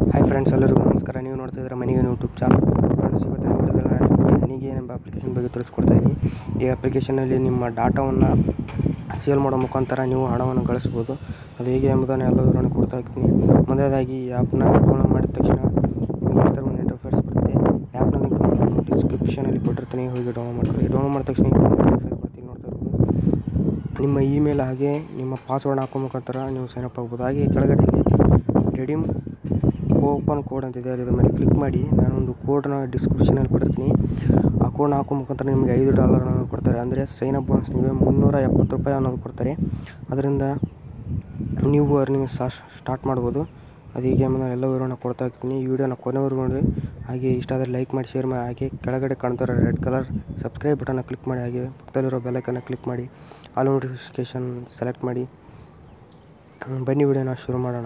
hi friends ಎಲ್ಲರಿಗೂ ನಮಸ್ಕಾರ ನೀವು ನೋಡ್ತಾ ಇದ್ದೀರಾ ಮನೆಗೆ ಯೂಟ್ಯೂಬ್ ಚಾನಲ್ ಫ್ರೆಂಡ್ಸ್ ಇವತ್ತಿನ ವಿಡಿಯೋದಲ್ಲಿ ನಾನು ನಿಮಗೆ ಹನಿಗೆ ಎಂಬ ಅಪ್ಲಿಕೇಶನ್ ಬಗ್ಗೆ ತಿಳಿಸ್ಕೊಡ್ತಾ ಇದ್ದೀನಿ ಈ ಅಪ್ಲಿಕೇಶನಲ್ಲಿ ನಿಮ್ಮ ಡಾಟಾವನ್ನು ಸೇಲ್ ಮಾಡೋ ಮುಖಾಂತರ ನೀವು ಹಣವನ್ನು ಗಳಿಸ್ಬೋದು ಅದು ಹೇಗೆ ಎಂಬುದನ್ನು ಎಲ್ಲ ವಿವರಣೆ ಕೊಡ್ತಾ ಇರ್ತೀನಿ ಮೊದಲನೇದಾಗಿ ಈ ಆ್ಯಪ್ನ ಡೌನ್ಲೋಡ್ ಮಾಡಿದ ತಕ್ಷಣ ನಿಮಗೆ ಈ ಥರ ಒಂದು ಇಂಟರ್ಫೇಸ್ ಬರುತ್ತೆ ಆ್ಯಪ್ನ ಲಿಂಕ್ ಡಿಸ್ಕ್ರಿಪ್ಷನಲ್ಲಿ ಕೊಟ್ಟಿರ್ತೀನಿ ಹೋಗಿ ಡೌನ್ಲೋಡ್ ಮಾಡ್ಕೊಳ್ಳಿ ಡೌನ್ಲೋಡ್ ಮಾಡಿದ ತಕ್ಷಣ ಈ ಥರ ಒಂದು ಇಂಟರ್ಫೇಸ್ ಬರ್ತೀನಿ ನೋಡ್ತಾ ಇರ್ಬೋದು ನಿಮ್ಮ ಇಮೇಲ್ ಹಾಗೆ ನಿಮ್ಮ ಪಾಸ್ವರ್ಡ್ ಹಾಕೋ ಮುಖಾಂತರ ನೀವು ಸೈನಪ್ ಆಗ್ಬೋದು ಹಾಗೆ ಕೆಳಗಡೆ ಇಲ್ಲಿ ರೆಡೀಮ್ ಓಪನ್ ಕೋಡ್ ಅಂತಿದೆ ಅದ್ರ ಮೇಲೆ ಕ್ಲಿಕ್ ಮಾಡಿ ನಾನೊಂದು ಕೋಡ್ನ ಡಿಸ್ಕ್ರಿಪ್ಷನಲ್ಲಿ ಕೊಟ್ಟಿರ್ತೀನಿ ಆ ಕೋಡ್ನ ಹಾಕೋ ಮುಖಾಂತರ ನಿಮಗೆ ಐದು ಡಾಲರ್ನ ಕೊಡ್ತಾರೆ ಅಂದರೆ ಸೈನ್ ಅಪ್ ಬೋನಸ್ ನಿಮಗೆ ಮುನ್ನೂರ ಎಪ್ಪತ್ತು ರೂಪಾಯಿ ಅನ್ನೋದು ಕೊಡ್ತಾರೆ ಅದರಿಂದ ನೀವು ಅರ್ನಿಂಗ್ ಸ್ಟಾರ್ಟ್ ಮಾಡ್ಬೋದು ಅದು ಹೀಗೆ ಆಮೇಲೆ ಎಲ್ಲ ವಿವರಣೆ ಕೊಡ್ತಾ ಇರ್ತೀನಿ ಈ ವಿಡಿಯೋನ ಕೊನೆವರೆಗೂ ನೋಡಿ ಹಾಗೆ ಇಷ್ಟ ಆದರೆ ಲೈಕ್ ಮಾಡಿ ಶೇರ್ ಮಾಡಿ ಹಾಗೆ ಕೆಳಗಡೆ ಕಾಣ್ತಿರೋ ರೆಡ್ ಕಲರ್ ಸಬ್ಸ್ಕ್ರೈಬ್ ಬಟನ್ನ ಕ್ಲಿಕ್ ಮಾಡಿ ಹಾಗೆ ಪಕ್ಕದಲ್ಲಿರೋ ಬೆಲ್ಲೈಕನ್ನ ಕ್ಲಿಕ್ ಮಾಡಿ ಆಲ್ ನೋಟಿಫಿಕೇಷನ್ ಸೆಲೆಕ್ಟ್ ಮಾಡಿ ಹ್ಮ್, ಬನ್ನಿ ವಿಡಿಯೋನ ಶುರು ಮಾಡೋಣ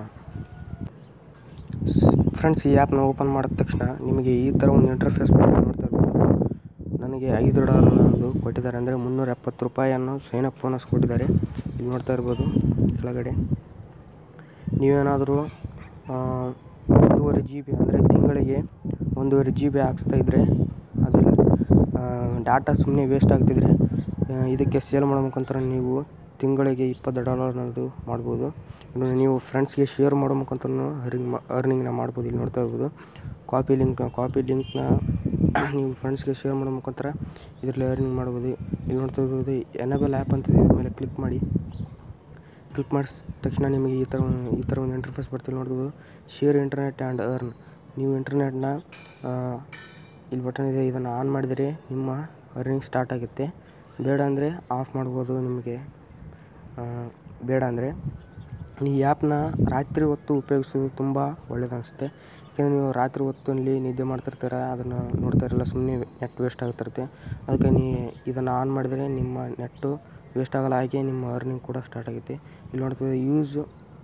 ಫ್ರೆಂಡ್ಸ್ ಈ ಆ್ಯಪ್ನ ಓಪನ್ ಮಾಡಿದ ತಕ್ಷಣ ನಿಮಗೆ ಈ ಥರ ಒಂದು ಇಂಟರ್ಫೇಸ್ ಬರ್ತಾ ನೋಡ್ತಾ ಇರ್ಬೋದು ನನಗೆ ಐದು ಡಾಲರ್ ಅನ್ನೋದು ಕೊಟ್ಟಿದ್ದಾರೆ ಅಂದರೆ ಮುನ್ನೂರ ಎಪ್ಪತ್ತು ರೂಪಾಯಿಯನ್ನು ಸೈನ್ ಅಪ್ ಬೋನಸ್ ಕೊಟ್ಟಿದ್ದಾರೆ ಇಲ್ಲಿ ನೋಡ್ತಾ ಇರ್ಬೋದು ಕೆಳಗಡೆ ನೀವೇನಾದರೂ ಒಂದೂವರೆ ಜಿ ಬಿ ಅಂದರೆ ತಿಂಗಳಿಗೆ ಒಂದೂವರೆ ಜಿ ಬಿ ಹಾಕ್ಸ್ತಾ ಇದ್ದರೆ ಅದರಲ್ಲಿ ಡಾಟಾ ಸುಮ್ಮನೆ ವೇಸ್ಟ್ ಆಗ್ತಿದ್ರೆ ಆ, ಇದಕ್ಕೆ ಸೇಲ್ ಮಾಡೋ ಮುಖಾಂತರ ನೀವು ತಿಂಗಳಿಗೆ ಇಪ್ಪತ್ತು ಡಾಲರ್ ಅನ್ನೋದು ಮಾಡ್ಬೋದು ಇನ್ನು ನೀವು ಫ್ರೆಂಡ್ಸ್ಗೆ ಶೇರ್ ಮಾಡೋ ಮುಖಾಂತರ ಅರ್ನಿಂಗ್ ಮಾ ಅರ್ನಿಂಗ್ನ ಮಾಡ್ಬೋದು ಇಲ್ಲಿ ನೋಡ್ತಾ ಇರ್ಬೋದು ಕಾಪಿ ಲಿಂಕ್ ಕಾಪಿ ಲಿಂಕ್ನ ನೀವು ಫ್ರೆಂಡ್ಸ್ಗೆ ಶೇರ್ ಮಾಡೋ ಮುಖಾಂತರ ಇದರಲ್ಲಿ ಅರ್ನಿಂಗ್ ಮಾಡ್ಬೋದು ಇಲ್ಲಿ ನೋಡ್ತಾ ಇರ್ಬೋದು ಎನಬಲ್ ಆ್ಯಪ್ ಅಂತಿದೆ ಇದ್ರ ಮೇಲೆ ಕ್ಲಿಕ್ ಮಾಡಿ ಕ್ಲಿಕ್ ಮಾಡಿದ ತಕ್ಷಣ ನಿಮಗೆ ಈ ಥರ ಈ ಥರ ಒಂದು ಇಂಟರ್ಫೇಸ್ ಬರ್ತಿಲ್ಲ ನೋಡ್ಬೋದು ಶೇರ್ ಇಂಟರ್ನೆಟ್ ಆ್ಯಂಡ್ ಅರ್ನ್ ನೀವು ಇಂಟರ್ನೆಟ್ನ ಇಲ್ಲಿ ಬಟನ್ ಇದೆ ಇದನ್ನು ಆನ್ ಮಾಡಿದರೆ ನಿಮ್ಮ ಅರ್ನಿಂಗ್ ಸ್ಟಾರ್ಟ್ ಆಗುತ್ತೆ ಬೇಡ ಅಂದರೆ ಆಫ್ ಮಾಡ್ಬೋದು ನಿಮಗೆ ಆ, ಬೇಡ ಅಂದರೆ ಈ ಆ್ಯಪ್ನ ರಾತ್ರಿ ಹೊತ್ತು ಉಪಯೋಗಿಸೋದು ತುಂಬ ಒಳ್ಳೇದು ಅನಿಸುತ್ತೆ ಯಾಕೆಂದರೆ ನೀವು ರಾತ್ರಿ ಹೊತ್ತಲ್ಲಿ ನಿದ್ದೆ ಮಾಡ್ತಿರ್ತೀರ ಅದನ್ನು ನೋಡ್ತಾ ಇರಲ್ಲ ಸುಮ್ಮನೆ ನೆಟ್ ವೇಸ್ಟ್ ಆಗ್ತಿರುತ್ತೆ ಅದಕ್ಕೆ ನೀ ಇದನ್ನು ಆನ್ ಮಾಡಿದರೆ ನಿಮ್ಮ ನೆಟ್ಟು ವೇಸ್ಟ್ ಆಗಲ್ಲ ಹಾಗೆ ನಿಮ್ಮ ಅರ್ನಿಂಗ್ ಕೂಡ ಸ್ಟಾರ್ಟ್ ಆಗುತ್ತೆ ಇಲ್ಲಿ ನೋಡ್ತೀವಿ ಯೂಸ್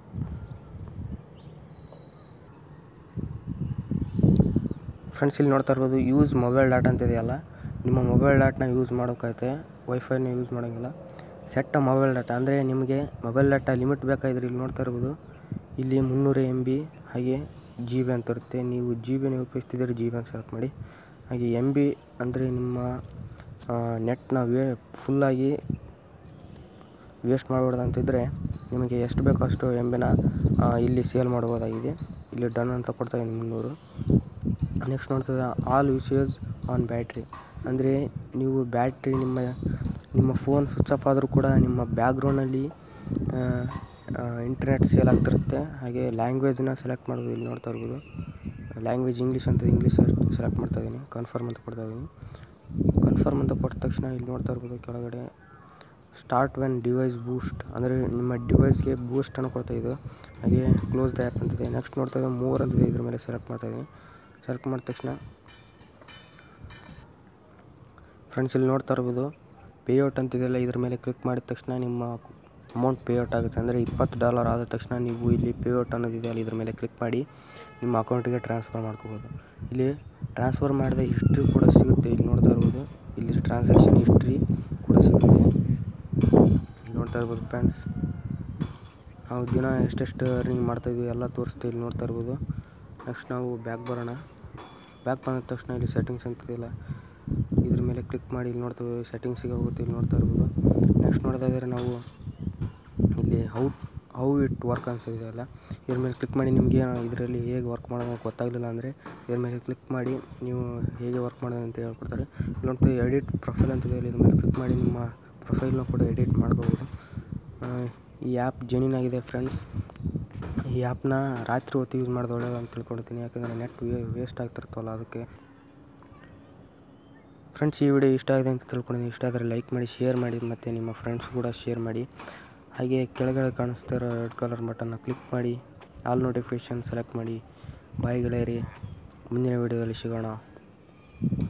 ಫ್ರೆಂಡ್ಸ್ ಇಲ್ಲಿ ನೋಡ್ತಾ ಇರ್ಬೋದು ಯೂಸ್ ಮೊಬೈಲ್ ಡಾಟಾ ಅಂತ ಇದೆಯಲ್ಲ ನಿಮ್ಮ ಮೊಬೈಲ್ ಡಾಟ್ನ ಯೂಸ್ ಮಾಡೋಕ್ಕೈತೆ ವೈಫೈನ ಯೂಸ್ ಮಾಡೋಂಗಿಲ್ಲ ಸೆಟ್ ಮೊಬೈಲ್ ಡಾಟಾ ಅಂದರೆ ನಿಮಗೆ ಮೊಬೈಲ್ ಡಾಟಾ ಲಿಮಿಟ್ ಬೇಕಾದ್ರೆ ಇಲ್ಲಿ ನೋಡ್ತಾ ಇರ್ಬೋದು ಇಲ್ಲಿ ಮುನ್ನೂರು ಎಮ್ ಬಿ ಹಾಗೆ ಜಿ ಬಿ ಅಂತ ಇರುತ್ತೆ ನೀವು ಜಿ ಬಿನ ಉಪಯೋಗಿಸ್ತಿದ್ರೆ ಜಿ ಬಿ ಅಂತ ಸೆಲೆಕ್ಟ್ ಮಾಡಿ ಹಾಗೆ ಎಮ್ ಬಿ ಅಂದರೆ ನಿಮ್ಮ ನೆಟ್ನ ವೇ ಫುಲ್ಲಾಗಿ ವೇಸ್ಟ್ ಮಾಡಬಾರ್ದು ಅಂತಿದ್ದರೆ ನಿಮಗೆ ಎಷ್ಟು ಬೇಕೋ ಅಷ್ಟು ಎಮ್ ಬಿನ ಇಲ್ಲಿ ಸೇಲ್ ಮಾಡ್ಬೋದಾಗಿದೆ ಇಲ್ಲಿ ಡನ್ ಅಂತ ಕೊಡ್ತಾ ಇದ್ದೀನಿ ಮುನ್ನೂರು ನೆಕ್ಸ್ಟ್ ನೋಡ್ತದೆ ಆಲ್ ಯೂಸೇಜ್ ಆನ್ ಬ್ಯಾಟ್ರಿ ಅಂದರೆ ನೀವು ಬ್ಯಾಟ್ರಿ ನಿಮ್ಮ ನಿಮ್ಮ ಫೋನ್ ಸ್ವಿಚ್ ಆಫ್ ಆದರೂ ಕೂಡ ನಿಮ್ಮ ಬ್ಯಾಕ್ಗ್ರೌಂಡಲ್ಲಿ ಇಂಟರ್ನೆಟ್ ಸೇಲ್ ಆಗ್ತಿರುತ್ತೆ ಹಾಗೆ ಲ್ಯಾಂಗ್ವೇಜ್ನ ಸೆಲೆಕ್ಟ್ ಮಾಡ್ಬೋದು ಇಲ್ಲಿ ನೋಡ್ತಾ ಇರ್ಬೋದು ಲ್ಯಾಂಗ್ವೇಜ್ ಇಂಗ್ಲೀಷ್ ಅಂತ ಇಂಗ್ಲೀಷ್ ಸೆಲೆಕ್ಟ್ ಮಾಡ್ತಾ ಇದ್ದೀನಿ ಕನ್ಫರ್ಮ್ ಅಂತ ಕೊಡ್ತಾ ಇದ್ದೀನಿ ಕನ್ಫರ್ಮ್ ಅಂತ ಕೊಟ್ಟ ತಕ್ಷಣ ಇಲ್ಲಿ ನೋಡ್ತಾ ಇರ್ಬೋದು ಕೆಳಗಡೆ ಸ್ಟಾರ್ಟ್ ವೆನ್ ಡಿವೈಸ್ ಬೂಸ್ಟ್ ಅಂದರೆ ನಿಮ್ಮ ಡಿವೈಸ್ಗೆ ಬೂಸ್ಟನ್ನು ಕೊಡ್ತಾ ಇದು ಹಾಗೆ ಕ್ಲೋಸ್ ದ ಆ್ಯಪ್ ಅಂತಿದೆ ನೆಕ್ಸ್ಟ್ ನೋಡ್ತಾ ಇದ್ದೆ ಮೂವರ್ ಅಂತಿದೆ ಇದ್ರ ಮೇಲೆ ಸೆಲೆಕ್ಟ್ ಮಾಡ್ತಾ ಇದ್ದೀನಿ ಸೆಲೆಕ್ಟ್ ಮಾಡಿದ ತಕ್ಷಣ ಫ್ರೆಂಡ್ಸ್ ಇಲ್ಲಿ ನೋಡ್ತಾ ಇರ್ಬೋದು ಪೇಔಟ್ ಅಂತಿದೆಯಲ್ಲ ಇದ್ರ ಮೇಲೆ ಕ್ಲಿಕ್ ಮಾಡಿದ ತಕ್ಷಣ ನಿಮ್ಮ ಅಮೌಂಟ್ ಪೇಔಟ್ ಆಗುತ್ತೆ ಅಂದರೆ ಇಪ್ಪತ್ತು ಡಾಲರ್ ಆದ ತಕ್ಷಣ ನೀವು ಇಲ್ಲಿ ಪೇಔಟ್ ಅನ್ನೋದಿದೆಯಲ್ಲ ಇದ್ರ ಮೇಲೆ ಕ್ಲಿಕ್ ಮಾಡಿ ನಿಮ್ಮ ಅಕೌಂಟಿಗೆ ಟ್ರಾನ್ಸ್ಫರ್ ಮಾಡ್ಕೋಬೋದು ಇಲ್ಲಿ ಟ್ರಾನ್ಸ್ಫರ್ ಮಾಡಿದ ಹಿಸ್ಟ್ರಿ ಕೂಡ ಸಿಗುತ್ತೆ ಇಲ್ಲಿ ನೋಡ್ತಾ ಇರ್ಬೋದು ಇಲ್ಲಿ ಟ್ರಾನ್ಸಾಕ್ಷನ್ ಹಿಸ್ಟ್ರಿ ಕೂಡ ಸಿಗುತ್ತೆ ಇಲ್ಲಿ ನೋಡ್ತಾ ಇರ್ಬೋದು ಫ್ರೆಂಡ್ಸ್ ನಾವು ದಿನ ಎಷ್ಟೆಷ್ಟು ಅರ್ನಿಂಗ್ ಮಾಡ್ತಾಯಿದ್ವಿ ಎಲ್ಲ ತೋರಿಸ್ತೀವಿ ಇಲ್ಲಿ ನೋಡ್ತಾ ಇರ್ಬೋದು ನೆಕ್ಸ್ಟ್ ನಾವು ಬ್ಯಾಕ್ ಬರೋಣ ಬ್ಯಾಕ್ ಬಂದ ತಕ್ಷಣ ಇಲ್ಲಿ ಸೆಟ್ಟಿಂಗ್ಸ್ ಅಂತಿದೆಯಲ್ಲ ಇದ್ರ ಮೇಲೆ ಕ್ಲಿಕ್ ಮಾಡಿ ಇಲ್ಲಿ ನೋಡ್ತೇವೆ ಸೆಟ್ಟಿಂಗ್ಸಿಗೆ ಹೋಗುತ್ತೆ ಇಲ್ಲಿ ನೋಡ್ತಾ ಇರ್ಬೋದು ನೆಕ್ಸ್ಟ್ ನೋಡ್ತಾ ಇದ್ದರೆ ನಾವು ಇಲ್ಲಿ ಹೌ ಹೌ ಇಟ್ ವರ್ಕ್ ಅಂತ ಇದೆಯಲ್ಲ ಇದ್ರ ಮೇಲೆ ಕ್ಲಿಕ್ ಮಾಡಿ ನಿಮಗೆ ಇದರಲ್ಲಿ ಹೇಗೆ ವರ್ಕ್ ಮಾಡೋದು ಅಂತ ಗೊತ್ತಾಗಲಿಲ್ಲ ಅಂದರೆ ಇದ್ರ ಮೇಲೆ ಕ್ಲಿಕ್ ಮಾಡಿ ನೀವು ಹೇಗೆ ವರ್ಕ್ ಮಾಡೋದು ಅಂತ ಹೇಳ್ಕೊಡ್ತಾರೆ ಇಲ್ಲಿ ನೋಡ್ತೀವಿ ಎಡಿಟ್ ಪ್ರೊಫೈಲ್ ಅಂತ ಇದೆ ಇದ್ರ ಮೇಲೆ ಕ್ಲಿಕ್ ಮಾಡಿ ನಿಮ್ಮ ಪ್ರೊಫೈಲ್ನ ಕೂಡ ಎಡಿಟ್ ಮಾಡ್ಕೋಬೋದು ಆ, ಈ ಆ್ಯಪ್ ಜೆನ್ಯೂನ್ ಆಗಿದೆ ಫ್ರೆಂಡ್ಸ್ ಈ ಆ್ಯಪ್ನ ರಾತ್ರಿ ಹೊತ್ತು ಯೂಸ್ ಮಾಡೋದು ಒಳ್ಳೆಯದು ಅಂತ ತಿಳ್ಕೊಳ್ತೀನಿ ಯಾಕಂದರೆ ನೆಟ್ ವೇಸ್ಟ್ ಆಗ್ತಿರ್ತವಲ್ಲ ಅದಕ್ಕೆ ಫ್ರೆಂಡ್ಸ್ ಈ ವಿಡಿಯೋ ಇಷ್ಟ ಆಗಿದೆ ಅಂತ ತಿಳ್ಕೊಂಡಿದ್ದೀನಿ ಇಷ್ಟ ಆದರೆ ಲೈಕ್ ಮಾಡಿ ಶೇರ್ ಮಾಡಿ ಮತ್ತು ನಿಮ್ಮ ಫ್ರೆಂಡ್ಸ್ ಕೂಡ ಶೇರ್ ಮಾಡಿ ಹಾಗೆ ಕೆಳಗಡೆ ಕಾಣಿಸ್ತಿರೋ ರೆಡ್ ಕಲರ್ ಬಟನ್ನ ಕ್ಲಿಕ್ ಮಾಡಿ ಆಲ್ ನೋಟಿಫಿಕೇಷನ್ ಸೆಲೆಕ್ಟ್ ಮಾಡಿ ಬಾಯ್ ಗೆಳೆಯರಿ ಮುಂದಿನ ವಿಡಿಯೋದಲ್ಲಿ ಸಿಗೋಣ